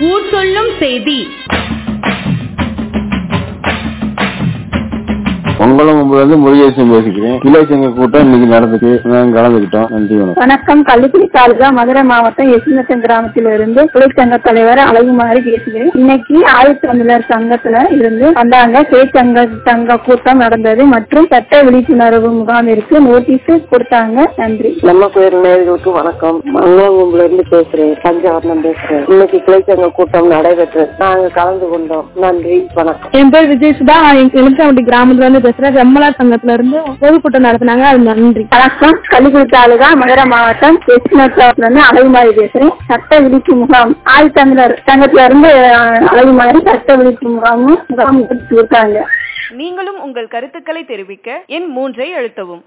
ஊர் சொல்லும் செய்தி பொங்கலும் இருந்து முருகேசன் பேசிக்கிறேன் கிளை சங்க கூட்டம் இன்னைக்கு நடந்துச்சு நாங்க கலந்துக்கிட்டோம் நன்றி வணக்கம் வணக்கம் கள்ளிக்குடி தாலுகா மதுரை மாவட்டம் எசிநத்தம் கிராமத்திலிருந்து தொழிற்சங்க தலைவர் அழகுமாரி பேசுகிறேன் இன்னைக்கு ஆயுள் தமிழர் சங்கத்துல இருந்து வந்தாங்க கே சங்க சங்க கூட்டம் நடந்தது மற்றும் சட்ட விழிப்புணர்வு முகாமிற்கு நோட்டீஸ் கொடுத்தாங்க நன்றி நம்ம பேர் நேர்களுக்கு வணக்கம் மங்களங்கும்புல இருந்து பேசுறேன் தஞ்சாவூர்ல பேசுறேன் இன்னைக்கு கிளைச்சங்க கூட்டம் நடைபெற்று நாங்க கலந்து கொண்டோம் நன்றி வணக்கம் என் பேர் விஜய் சுதா எழுத்தாவட்டி கிராமத்துல இருந்து பேசுறேன் செம்மலா சங்கத்துல இருந்து பொதுக்கூட்டம் நடத்தினாங்க அது நன்றி வணக்கம் கள்ளிக்குடி தாலுகா மதுரை மாவட்டம் எசிநத்தத்துல இருந்து அழகுமாரி பேசுறேன் சட்ட விழிப்பு முகாம் ஆயுள் தமிழர் சங்கத்துல இருந்து அஹ், அழகுமாரி சட்ட விழிப்பு முகாமும் முகாம் கொடுத்தாங்க நீங்களும் உங்கள் கருத்துக்களை தெரிவிக்க எண் மூன்றை அழுத்தவும்